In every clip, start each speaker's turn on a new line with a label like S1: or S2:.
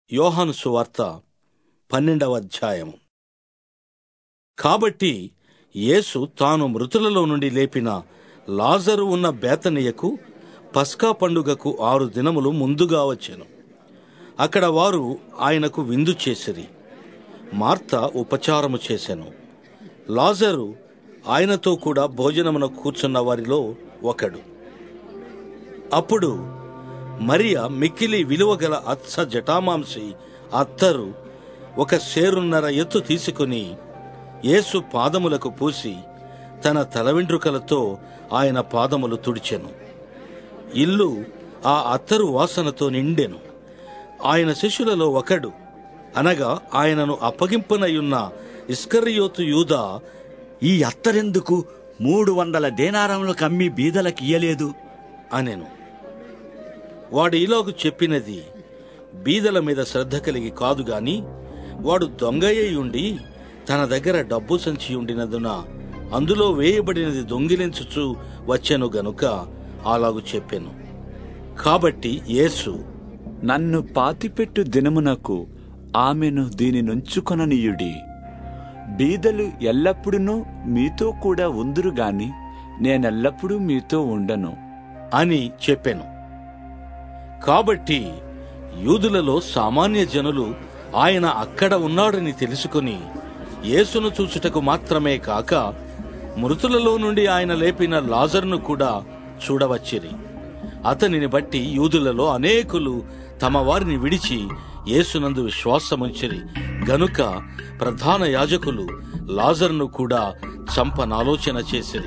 S1: యోహాను సువార్త పన్నెండవ అధ్యాయం కాబట్టి యేసు తాను మృతులలో నుండి లేపిన లాజరు ఉన్న బేతనియకు పస్కా పండుగకు ఆరు దినములు ముందుగా వచ్చెను అక్కడ వారు ఆయనకు విందు చేసిరి మార్త ఉపచారము చేసెను లాజరు ఆయనతో కూడా భోజనమున కూర్చున్న వారిలో ఒకడు అప్పుడు మరియ మిక్కిలి విలువగల అత్స జటామాంసి అత్తరు ఒక సేరున్నర ఎత్తు తీసుకుని యేసు పాదములకు పూసి తన తల వెంట్రుకలతో ఆయన పాదములు తుడిచెను ఇల్లు ఆ అత్తరు వాసనతో నిండెను ఆయన శిష్యులలో ఒకడు అనగా ఆయనను అప్పగింపనయున్న ఇస్కరియోతు యూదా
S2: ఈ అత్తరెందుకు మూడు వందల దేనారములు కమ్మి బీదలకియ్యలేదు
S1: అనెను వాడు ఇలాగు చెప్పినది బీదల మీద శ్రద్ధ కలిగి కాదు గాని వాడు దొంగయ్య ఉండి తన దగ్గర డబ్బు సంచి ఉండినందున అందులో వేయబడినది దొంగిలించుచు వచ్చెను గనుక అలాగు చెప్పెను కాబట్టి యేసు
S3: నన్ను పాతిపెట్టు దినమునకు ఆమెను దీని నుంచుకొననీయుడి బీదలు ఎల్లప్పుడూ మీతో కూడా ఉందురు గాని నేనెల్లప్పుడూ మీతో ఉండను
S1: అని చెప్పెను కాబట్టి యూదులలో సామాన్య జనులు ఆయన అక్కడ ఉన్నాడని తెలుసుకుని యేసును చూచుటకు మాత్రమే కాక మృతులలో నుండి ఆయన లేపిన లాజర్ను కూడా చూడవచ్చిరి అతనిని బట్టి యూదులలో అనేకులు తమ వారిని విడిచి యేసునందు విశ్వాసముంచిరి గనుక ప్రధాన యాజకులు లాజర్ను కూడా చంపనాలోచన చేసిరి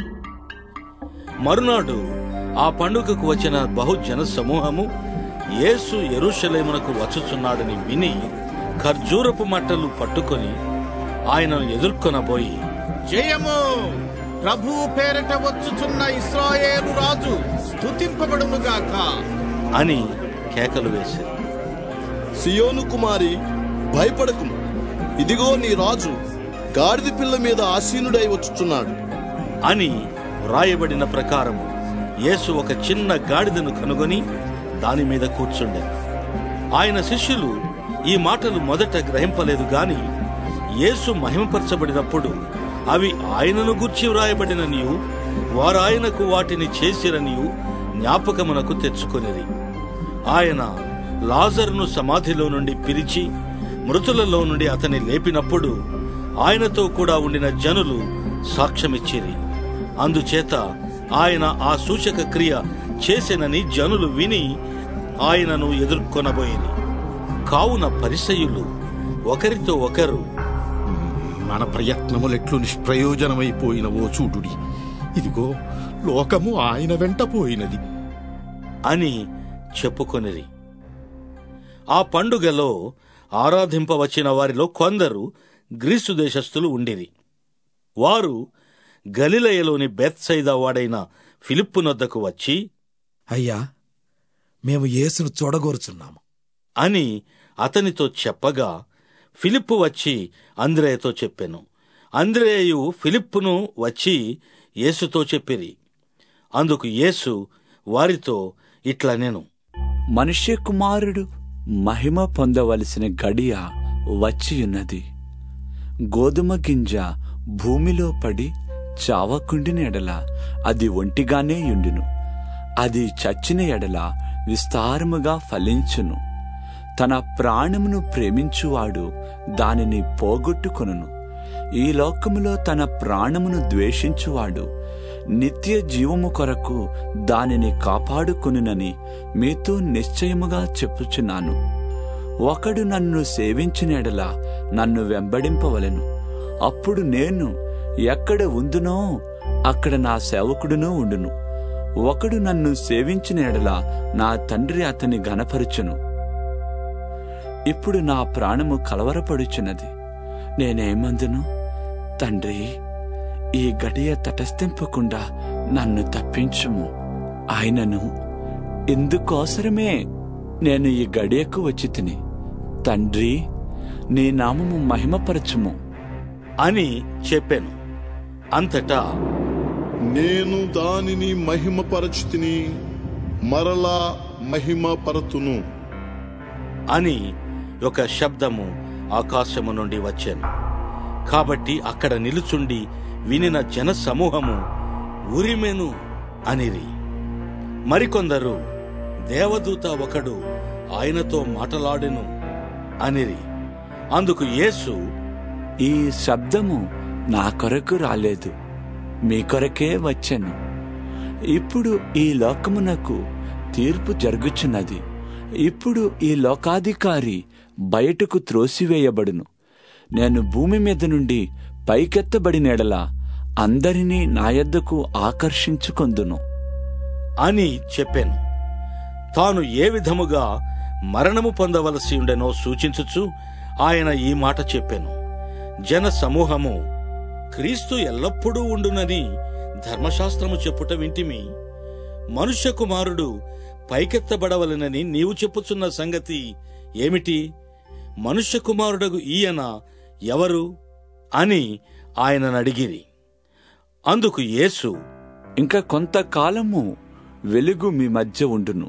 S1: మరునాడు ఆ పండుగకు వచ్చిన బహుజన సమూహము యేసు ఎరుషలేమునకు వచ్చుచున్నాడని విని ఖర్జూరపు మట్టలు పట్టుకొని ఆయనను ఎదుర్కొనబోయి
S4: జయము ప్రభు పేరట వచ్చుచున్న ఇస్రాయేలు రాజు స్తుతింపబడునుగాక
S1: అని కేకలు వేశారు
S5: సియోను కుమారి భయపడకుము ఇదిగో నీ రాజు గాడిద పిల్ల మీద ఆసీనుడై వచ్చుచున్నాడు
S1: అని వ్రాయబడిన ప్రకారం యేసు ఒక చిన్న గాడిదను కనుగొని దాని మీద కూర్చుండే ఆయన శిష్యులు ఈ మాటలు మొదట గ్రహింపలేదు గాని యేసు మహిమపరచబడినప్పుడు అవి ఆయనను గూర్చి వ్రాయబడిననియు వారాయనకు వాటిని చేసిరనియు జ్ఞాపకమునకు తెచ్చుకొనిరి ఆయన లాజర్ను సమాధిలో నుండి పిలిచి మృతులలో నుండి అతని లేపినప్పుడు ఆయనతో కూడా ఉండిన జనులు సాక్ష్యమిచ్చిరి అందుచేత ఆయన ఆ సూచక క్రియ చేసెనని జనులు విని ఆయనను ఎదుర్కొనబోయిరి కావున పరిసయులు ఒకరితో ఒకరు
S4: మన ప్రయత్నములెట్లు నిష్ప్రయోజనమైపోయినవో చూడుడి ఇదిగో లోకము ఆయన వెంట పోయినది
S1: అని చెప్పుకొనిరి ఆ పండుగలో ఆరాధింపవచ్చిన వారిలో కొందరు గ్రీసు దేశస్థులు ఉండిరి వారు గలిలయలోని బెత్సైదా వాడైన ఫిలిప్పు నొద్దకు వచ్చి
S6: అయ్యా మేము యేసును చూడగోరుచున్నాము
S1: అని అతనితో చెప్పగా ఫిలిప్పు వచ్చి అంద్రేయతో చెప్పెను అంద్రేయు ఫిలిప్పును వచ్చి యేసుతో చెప్పిరి అందుకు యేసు వారితో ఇట్లా నేను
S3: మనుష్య కుమారుడు మహిమ పొందవలసిన గడియ వచ్చియున్నది గోధుమ గింజ భూమిలో పడి చావకుండిన ఎడల అది ఒంటిగానే యుండును అది చచ్చిన ఎడల విస్తారముగా ఫలించును తన ప్రాణమును ప్రేమించువాడు దానిని పోగొట్టుకొనును ఈ లోకములో తన ప్రాణమును ద్వేషించువాడు నిత్య జీవము కొరకు దానిని కాపాడుకొనునని మీతో నిశ్చయముగా చెప్పుచున్నాను ఒకడు నన్ను సేవించిన ఎడల నన్ను వెంబడింపవలెను అప్పుడు నేను ఎక్కడ ఉందునో అక్కడ నా సేవకుడునూ ఉండును ఒకడు నన్ను సేవించిన ఎడల నా తండ్రి అతని గనపరుచును ఇప్పుడు నా ప్రాణము కలవరపడుచున్నది నేనేమందును తండ్రి ఈ గడియ తటస్థింపకుండా నన్ను తప్పించుము ఆయనను ఇందుకోసరమే నేను ఈ గడియకు వచ్చి తిని తండ్రి నీ నామము మహిమపరచుము
S1: అని చెప్పాను అంతటా
S5: నేను దానిని మహిమపరచుతిని మరలా మహిమపరతును
S1: అని ఒక శబ్దము ఆకాశము నుండి వచ్చాను కాబట్టి అక్కడ నిలుచుండి వినిన జన సమూహము ఉరిమెను అనిరి మరికొందరు దేవదూత ఒకడు ఆయనతో మాటలాడెను అనిరి అందుకు యేసు
S3: ఈ శబ్దము నా కొరకు రాలేదు మీ కొరకే వచ్చెను ఇప్పుడు ఈ లోకమునకు తీర్పు జరుగుచున్నది ఇప్పుడు ఈ లోకాధికారి బయటకు త్రోసివేయబడును నేను భూమి మీద నుండి పైకెత్తబడినెడల అందరినీ నా యొద్దకు ఆకర్షించుకొందును
S1: అని చెప్పాను తాను ఏ విధముగా మరణము పొందవలసి ఉండెనో సూచించుచు ఆయన ఈ మాట చెప్పాను జన సమూహము క్రీస్తు ఎల్లప్పుడూ ఉండునని ధర్మశాస్త్రము చెప్పుట వింటిమి మనుష్య కుమారుడు పైకెత్తబడవలనని నీవు చెప్పుచున్న సంగతి ఏమిటి మనుష్య కుమారుడగు ఈయన ఎవరు అని ఆయనను అడిగిరి అందుకు యేసు
S3: ఇంకా కొంతకాలము వెలుగు మీ మధ్య ఉండును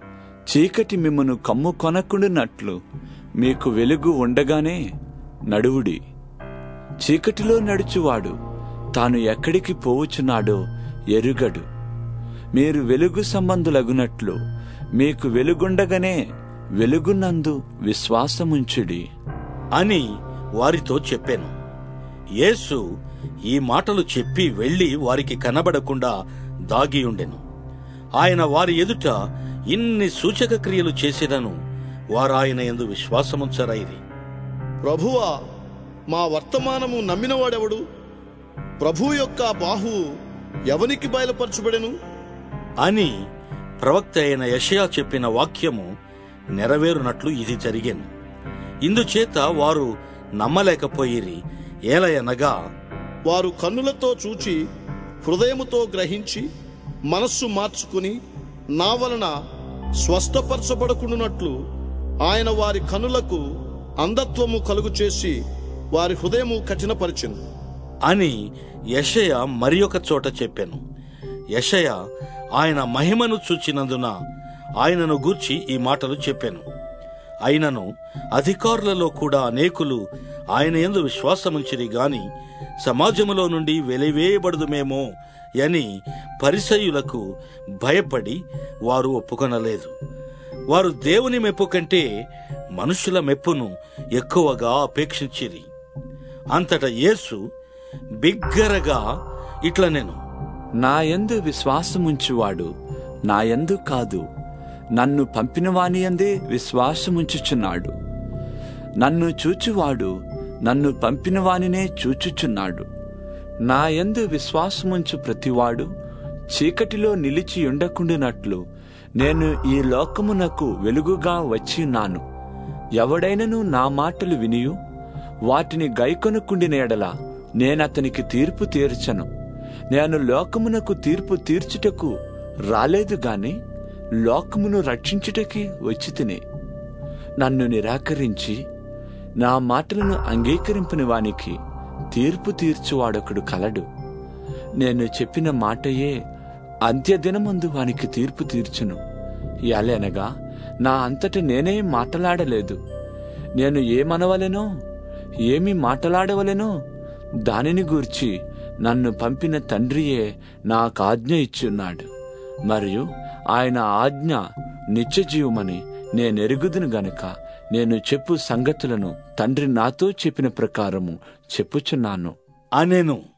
S3: చీకటి మిమ్మను కమ్ము కొనకుండునట్లు మీకు వెలుగు ఉండగానే నడువుడి చీకటిలో నడుచువాడు తాను ఎక్కడికి పోవుచున్నాడో ఎరుగడు మీరు వెలుగు సంబంధులగునట్లు మీకు వెలుగుండగానే వెలుగునందు విశ్వాసముంచుడి
S1: అని వారితో చెప్పాను యేసు ఈ మాటలు చెప్పి వెళ్లి వారికి కనబడకుండా దాగియుండెను ఆయన వారి ఎదుట ఇన్ని సూచక క్రియలు చేసినను వారాయన ఎందు విశ్వాసముంచరైరి
S5: ప్రభువా మా వర్తమానము నమ్మినవాడెవడు ప్రభు యొక్క బాహువు ఎవనికి బయలుపరచబడెను
S1: అని ప్రవక్త అయిన యషయా చెప్పిన వాక్యము నెరవేరునట్లు ఇది జరిగెను ఇందుచేత వారు నమ్మలేకపోయిరి ఏలయనగా
S5: వారు కన్నులతో చూచి హృదయముతో గ్రహించి మనస్సు మార్చుకుని నా వలన స్వస్థపరచబడకుండునట్లు ఆయన వారి కనులకు అంధత్వము కలుగు చేసి వారి హృదయము కఠినపరిచెను
S1: అని యషయ మరి ఒక చోట చెప్పాను యషయ ఆయన మహిమను చూచినందున ఆయనను గూర్చి ఈ మాటలు చెప్పాను అయినను అధికారులలో కూడా అనేకులు ఆయన యందు విశ్వాసముంచిరి గాని సమాజములో నుండి వెలివేయబడదుమేమో అని పరిసయులకు భయపడి వారు ఒప్పుకొనలేదు వారు దేవుని మెప్పు కంటే మనుషుల మెప్పును ఎక్కువగా అపేక్షించిరి అంతట యేసు బిగ్గరగా ఇట్ల నేను
S3: నా యందు విశ్వాసముంచువాడు నా యందు కాదు నన్ను పంపినవాని యందే విశ్వాసముంచుచున్నాడు నన్ను చూచువాడు నన్ను పంపినవానినే చూచుచున్నాడు నా యందు విశ్వాసముంచు ప్రతివాడు చీకటిలో నిలిచి ఉండకుండునట్లు నేను ఈ లోకమునకు వెలుగుగా వచ్చిన్నాను ఎవడైనను నా మాటలు వినియు వాటిని గైకొనుకుండిన ఎడల నేనతనికి తీర్పు తీర్చను నేను లోకమునకు తీర్పు తీర్చుటకు రాలేదు గాని లోకమును రక్షించుటకి వచ్చి తిని నన్ను నిరాకరించి నా మాటలను అంగీకరింపని వానికి తీర్పు తీర్చువాడొకడు కలడు నేను చెప్పిన మాటయే అంత్యదినమందు వానికి తీర్పు తీర్చును ఎలనగా నా అంతట నేనే మాటలాడలేదు నేను ఏమనవలెనో ఏమి మాటలాడవలెనో దానిని గూర్చి నన్ను పంపిన తండ్రియే నాకు ఆజ్ఞ ఇచ్చున్నాడు మరియు ఆయన ఆజ్ఞ నిత్యజీవమని నేనెరుగుదును గనుక నేను చెప్పు సంగతులను తండ్రి నాతో చెప్పిన ప్రకారము చెప్పుచున్నాను
S1: అనెను